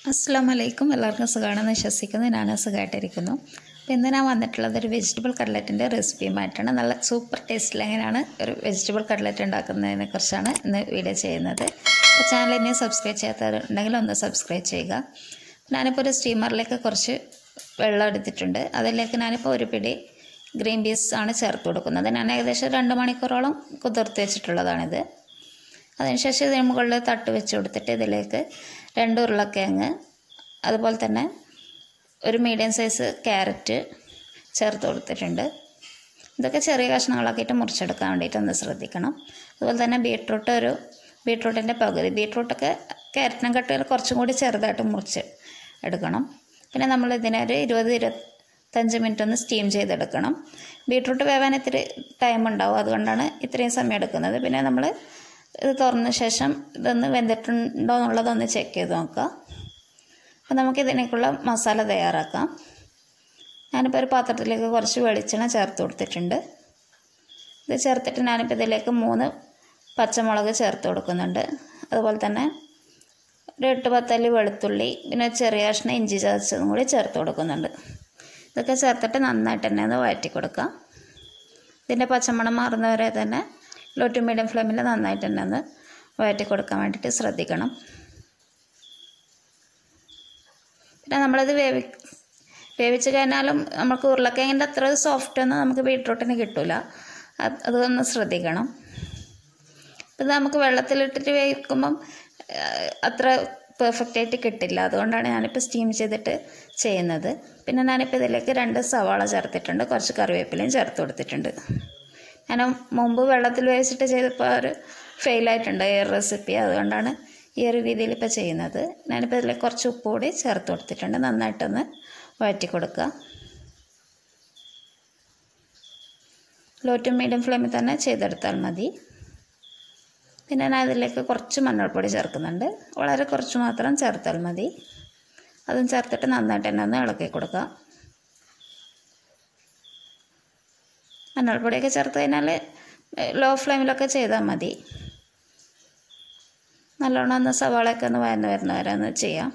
അസ്സാം വലൈക്കും എല്ലാവർക്കും സുഖമാണെന്ന് വിശ്വസിക്കുന്നു ഞാൻ സുഖമായിട്ടിരിക്കുന്നു അപ്പോൾ ഇന്ന് ഞാൻ വന്നിട്ടുള്ളത് ഒരു വെജിറ്റബിൾ കട്ട്ലറ്റിൻ്റെ റെസിപ്പിയുമായിട്ടാണ് നല്ല സൂപ്പർ ടേസ്റ്റിൽ എങ്ങനെയാണ് ഒരു വെജിറ്റബിൾ കട്ട്ലറ്റ് ഉണ്ടാക്കുന്നതിനെ കുറിച്ചാണ് ഇന്ന് വീഡിയോ ചെയ്യുന്നത് അപ്പോൾ ചാനൽ ഇനി സബ്സ്ക്രൈബ് ചെയ്യാത്തവരുണ്ടെങ്കിൽ ഒന്ന് സബ്സ്ക്രൈബ് ചെയ്യുക ഞാനിപ്പോൾ ഒരു സ്റ്റീമറിലേക്ക് കുറച്ച് വെള്ളം എടുത്തിട്ടുണ്ട് അതിലേക്ക് ഞാനിപ്പോൾ ഒരു പിടി ഗ്രീൻ പീസ് ആണ് ചേർത്ത് കൊടുക്കുന്നത് ഞാൻ ഏകദേശം രണ്ട് മണിക്കൂറോളം കുതിർത്ത് വെച്ചിട്ടുള്ളതാണിത് അതിനുശേഷം ഇതിന് മുകളിൽ തട്ട് വെച്ച് കൊടുത്തിട്ട് ഇതിലേക്ക് രണ്ട് ഉരുളക്കിഴങ്ങ് അതുപോലെ തന്നെ ഒരു മീഡിയം സൈസ് ക്യാരറ്റ് ചേർത്ത് കൊടുത്തിട്ടുണ്ട് ഇതൊക്കെ ചെറിയ കഷ്ണങ്ങളാക്കിയിട്ട് മുറിച്ചെടുക്കാൻ വേണ്ടിയിട്ട് ഒന്ന് ശ്രദ്ധിക്കണം അതുപോലെ തന്നെ ബീട്രൂട്ട് ഒരു ബീട്രൂട്ടിൻ്റെ പകുതി ബീട്രൂട്ടൊക്കെ ക്യാരറ്റിനെ കട്ടിയിൽ കുറച്ചും കൂടി ചെറുതായിട്ട് മുറിച്ച് എടുക്കണം പിന്നെ നമ്മൾ ഇതിനെ ഒരു ഇരുപത് ഇരുപത്തഞ്ച് മിനിറ്റ് ഒന്ന് സ്റ്റീം ചെയ്തെടുക്കണം ബീട്രൂട്ട് വേവാൻ ഇത്തിരി ടൈം ഉണ്ടാവും അതുകൊണ്ടാണ് ഇത്രയും സമയം എടുക്കുന്നത് പിന്നെ നമ്മൾ ഇത് തുറന്ന ശേഷം ഇതൊന്ന് വെന്തിട്ടുണ്ടോ എന്നുള്ളതൊന്ന് ചെക്ക് ചെയ്ത് നോക്കുക അപ്പോൾ നമുക്ക് ഇതിനേക്കുള്ള മസാല തയ്യാറാക്കാം ഞാനിപ്പോൾ ഒരു പാത്രത്തിലേക്ക് കുറച്ച് വെളിച്ചെണ്ണ ചേർത്ത് കൊടുത്തിട്ടുണ്ട് ഇത് ചേർത്തിട്ട് ഞാനിപ്പോൾ ഇതിലേക്ക് മൂന്ന് പച്ചമുളക് ചേർത്ത് കൊടുക്കുന്നുണ്ട് അതുപോലെ തന്നെ ഒരു എട്ട് പത്തല്ലി വെളുത്തുള്ളി പിന്നെ ചെറിയ കഷ്ണം ഇഞ്ചി ചതച്ചതും കൂടി ചേർത്ത് കൊടുക്കുന്നുണ്ട് ഇതൊക്കെ ചേർത്തിട്ട് നന്നായിട്ട് തന്നെ ഒന്ന് വഴറ്റി കൊടുക്കാം ഇതിൻ്റെ പച്ചമണം മാറുന്നവരെ തന്നെ ലോ ടു മീഡിയം ഫ്ലെയിമിൽ നന്നായിട്ട് തന്നെ ഒന്ന് വഴറ്റി കൊടുക്കാൻ വേണ്ടിയിട്ട് ശ്രദ്ധിക്കണം പിന്നെ നമ്മളിത് വേവി വേവിച്ച് കഴിഞ്ഞാലും നമുക്ക് ഉരുളക്കിഴങ്ങിൻ്റെ അത്ര സോഫ്റ്റ് ഒന്നും നമുക്ക് ബീട്രൂട്ടിന് കിട്ടില്ല അത് അതൊന്ന് ശ്രദ്ധിക്കണം ഇത് നമുക്ക് വെള്ളത്തിലിട്ടിട്ട് വേവിക്കുമ്പം അത്ര പെർഫെക്റ്റ് ആയിട്ട് കിട്ടില്ല അതുകൊണ്ടാണ് ഞാനിപ്പോൾ സ്റ്റീം ചെയ്തിട്ട് ചെയ്യുന്നത് പിന്നെ ഞാനിപ്പോൾ ഇതിലേക്ക് രണ്ട് സവാള ചേർത്തിട്ടുണ്ട് കുറച്ച് കറിവേപ്പിലയും ചേർത്ത് കൊടുത്തിട്ടുണ്ട് ഞാൻ മുമ്പ് വെള്ളത്തിൽ വേവിച്ചിട്ട് ചെയ്തപ്പോൾ ഒരു ഫെയിലായിട്ടുണ്ട് ഈ റെസിപ്പി അതുകൊണ്ടാണ് ഈ ഒരു രീതിയിൽ ഇപ്പോൾ ചെയ്യുന്നത് ഞാനിപ്പോൾ ഇതിലേക്ക് കുറച്ച് ഉപ്പ് കൂടി ചേർത്ത് കൊടുത്തിട്ടുണ്ട് നന്നായിട്ടൊന്ന് വഴറ്റി കൊടുക്കുക ലോ ടു മീഡിയം ഫ്ലെയിമിൽ തന്നെ ചെയ്തെടുത്താൽ മതി പിന്നെ ഞാൻ അതിലേക്ക് കുറച്ച് മഞ്ഞൾപ്പൊടി ചേർക്കുന്നുണ്ട് വളരെ കുറച്ച് മാത്രം ചേർത്താൽ മതി അതും ചേർത്തിട്ട് നന്നായിട്ട് തന്നെ ഒന്ന് ഇളക്കി കൊടുക്കുക മഞ്ഞൾപ്പൊടിയൊക്കെ ചേർത്ത് കഴിഞ്ഞാൽ ലോ ഫ്ലെയിമിലൊക്കെ ചെയ്താൽ മതി നല്ലോണം ഒന്ന് സവാളയൊക്കെ ഒന്ന് വയന്ന് വരുന്ന വരെ ഒന്ന് ചെയ്യാം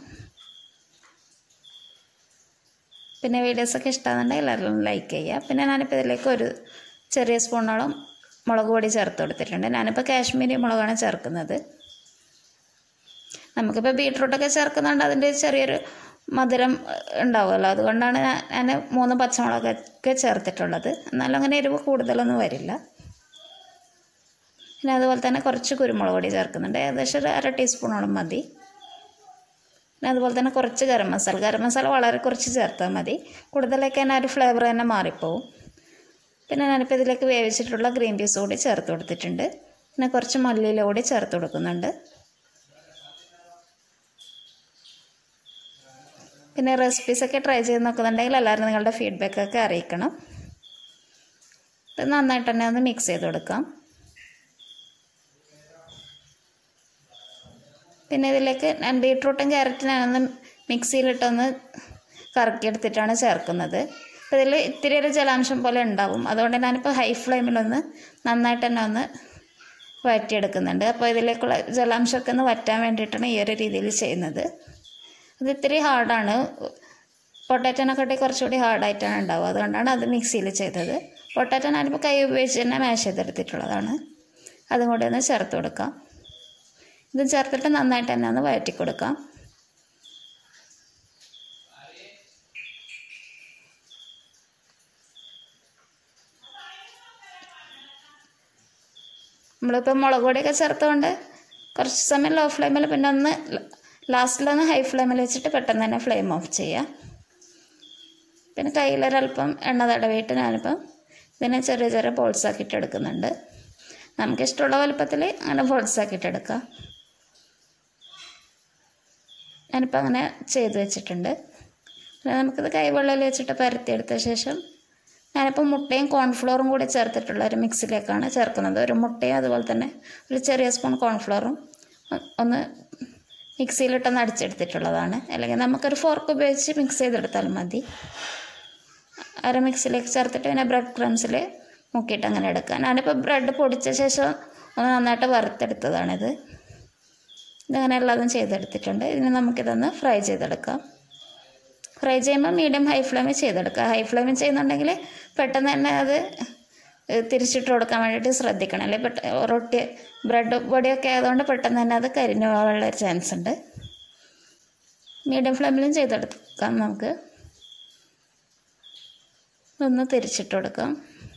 പിന്നെ വീഡിയോസൊക്കെ ഇഷ്ടമാണെന്നുണ്ടെങ്കിൽ എല്ലാവരും ലൈക്ക് ചെയ്യുക പിന്നെ ഞാനിപ്പോൾ ഇതിലേക്ക് ഒരു ചെറിയ സ്പൂണോളം മുളക് പൊടി ചേർത്ത് കൊടുത്തിട്ടുണ്ട് ഞാനിപ്പോൾ കാശ്മീരി മുളകാണ് ചേർക്കുന്നത് നമുക്കിപ്പോൾ ബീട്രൂട്ടൊക്കെ ചേർക്കുന്നുണ്ട് അതിൻ്റെ ചെറിയൊരു മധുരം ഉണ്ടാവുമല്ലോ അതുകൊണ്ടാണ് ഞാൻ മൂന്ന് പച്ചമുളകൊക്കെ ചേർത്തിട്ടുള്ളത് എന്നാലും അങ്ങനെ എരിവ് കൂടുതലൊന്നും വരില്ല പിന്നെ അതുപോലെ തന്നെ കുറച്ച് കുരുമുളക് പൊടി ചേർക്കുന്നുണ്ട് ഏകദേശം ഒരു അര ടീസ്പൂണോളം മതി പിന്നെ അതുപോലെ തന്നെ കുറച്ച് ഗരം മസാല ഗരം മസാല വളരെ കുറച്ച് ചേർത്താൽ മതി കൂടുതലൊക്കെ തന്നെ ഒരു ഫ്ലേവർ തന്നെ മാറിപ്പോവും പിന്നെ ഞാനിപ്പോൾ ഇതിലേക്ക് വേവിച്ചിട്ടുള്ള ഗ്രീൻ പീസ് കൂടി ചേർത്ത് കൊടുത്തിട്ടുണ്ട് പിന്നെ കുറച്ച് മല്ലിയില കൂടി ചേർത്ത് കൊടുക്കുന്നുണ്ട് പിന്നെ റെസിപ്പീസൊക്കെ ട്രൈ ചെയ്ത് നോക്കുന്നുണ്ടെങ്കിൽ എല്ലാവരും നിങ്ങളുടെ ഫീഡ്ബാക്കൊക്കെ അറിയിക്കണം ഇത് നന്നായിട്ട് തന്നെ ഒന്ന് മിക്സ് ചെയ്ത് കൊടുക്കാം പിന്നെ ഇതിലേക്ക് ഞാൻ ബീട്രൂട്ടും ക്യാരറ്റും ഞാനൊന്ന് മിക്സിയിലിട്ടൊന്ന് കറക്കിയെടുത്തിട്ടാണ് ചേർക്കുന്നത് അപ്പോൾ ഇതിൽ ഇത്തിരി ഒരു ജലാംശം പോലെ ഉണ്ടാവും അതുകൊണ്ട് ഞാനിപ്പോൾ ഹൈ ഫ്ലെയിമിലൊന്ന് നന്നായിട്ട് തന്നെ ഒന്ന് വഴറ്റിയെടുക്കുന്നുണ്ട് അപ്പോൾ ഇതിലേക്കുള്ള ജലാംശമൊക്കെ ഒന്ന് വറ്റാൻ വേണ്ടിയിട്ടാണ് ഈ ഒരു രീതിയിൽ ചെയ്യുന്നത് അത് ഇത്തിരി ഹാർഡാണ് പൊട്ടാറ്റോനെക്കാട്ടി കുറച്ചുകൂടി ഹാർഡായിട്ടാണ് ഉണ്ടാവുക അതുകൊണ്ടാണ് അത് മിക്സിയിൽ ചെയ്തത് പൊട്ടാറ്റോ ഞാനിപ്പോൾ കൈ ഉപയോഗിച്ച് തന്നെ മാഷ് ചെയ്തെടുത്തിട്ടുള്ളതാണ് അതും കൂടി ഒന്ന് ചേർത്ത് കൊടുക്കാം ഇത് ചേർത്തിട്ട് നന്നായിട്ട് തന്നെ ഒന്ന് വഴറ്റി കൊടുക്കാം നമ്മളിപ്പോൾ മുളക് പൊടിയൊക്കെ ചേർത്തുകൊണ്ട് കുറച്ച് സമയം ലോ ഫ്ലെയിമിൽ പിന്നെ ഒന്ന് ലാസ്റ്റിലൊന്ന് ഹൈ ഫ്ലെയിമിൽ വെച്ചിട്ട് പെട്ടെന്ന് തന്നെ ഫ്ലെയിം ഓഫ് ചെയ്യാം പിന്നെ കയ്യിലൊരല്പം എണ്ണ തടവിയിട്ട് ഞാനിപ്പം ഇതിനെ ചെറിയ ചെറിയ ബോൾസ് ആക്കിയിട്ട് എടുക്കുന്നുണ്ട് നമുക്കിഷ്ടമുള്ള വലുപ്പത്തിൽ അങ്ങനെ ബോൾസ് ആക്കിയിട്ട് എടുക്കാം ഞാനിപ്പോൾ അങ്ങനെ ചെയ്ത് വെച്ചിട്ടുണ്ട് പിന്നെ നമുക്കിത് കൈവെള്ളയിൽ വെച്ചിട്ട് പരത്തിയെടുത്ത ശേഷം ഞാനിപ്പോൾ മുട്ടയും കോൺഫ്ലോറും കൂടി ചേർത്തിട്ടുള്ള ഒരു മിക്സിലേക്കാണ് ചേർക്കുന്നത് ഒരു മുട്ടയും അതുപോലെ തന്നെ ഒരു ചെറിയ സ്പൂൺ കോൺഫ്ലോറും ഒന്ന് മിക്സിയിലിട്ടൊന്ന് അടിച്ചെടുത്തിട്ടുള്ളതാണ് അല്ലെങ്കിൽ നമുക്കൊരു ഫോർക്ക് ഉപയോഗിച്ച് മിക്സ് ചെയ്തെടുത്താൽ മതി അര മിക്സിയിലേക്ക് ചേർത്തിട്ട് പിന്നെ ബ്രെഡ് ക്രംസിൽ മുക്കിയിട്ട് അങ്ങനെ എടുക്കാം ഞാനിപ്പോൾ ബ്രെഡ് പൊടിച്ച ശേഷം ഒന്ന് നന്നായിട്ട് വറുത്തെടുത്തതാണിത് ഇതങ്ങനെ എല്ലാതും ചെയ്തെടുത്തിട്ടുണ്ട് ഇനി നമുക്കിതൊന്ന് ഫ്രൈ ചെയ്തെടുക്കാം ഫ്രൈ ചെയ്യുമ്പോൾ മീഡിയം ഹൈ ഫ്ലെയിമിൽ ചെയ്തെടുക്കുക ഹൈ ഫ്ലെയിമിൽ ചെയ്യുന്നുണ്ടെങ്കിൽ പെട്ടെന്ന് തന്നെ അത് തിരിച്ചിട്ട് കൊടുക്കാൻ വേണ്ടിയിട്ട് ശ്രദ്ധിക്കണം അല്ലെങ്കിൽ പെട്ട റൊട്ടി ബ്രെഡ് പൊടിയൊക്കെ ആയതുകൊണ്ട് പെട്ടെന്ന് തന്നെ അത് കരിഞ്ഞു പോകാനുള്ള ഒരു ചാൻസ് ഉണ്ട് മീഡിയം ഫ്ലെയിമിലും ചെയ്തെടുക്കാം നമുക്ക് ഒന്ന് തിരിച്ചിട്ട് കൊടുക്കാം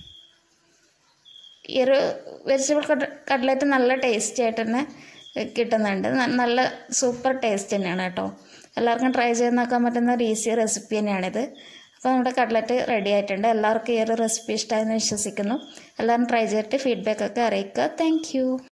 ഈ ഒരു വെജിറ്റബിൾ കട്ട് കട്ട്ലറ്റ് നല്ല ടേസ്റ്റി ആയിട്ട് തന്നെ കിട്ടുന്നുണ്ട് ന- നല്ല സൂപ്പർ ടേസ്റ്റ് തന്നെയാണ് കേട്ടോ എല്ലാവർക്കും ട്രൈ ചെയ്ത് നോക്കാൻ പറ്റുന്ന ഒരു ഈസി റെസിപ്പി തന്നെയാണിത് അപ്പോൾ നമ്മുടെ കട്ട്ലറ്റ് റെഡി ആയിട്ടുണ്ട് എല്ലാവർക്കും ഈ ഒരു റെസിപ്പി ഇഷ്ടമായെന്ന് വിശ്വസിക്കുന്നു എല്ലാവരും ട്രൈ ചെയ്തിട്ട് ഫീഡ്ബാക്ക് ഒക്കെ അറിയിക്കുക താങ്ക്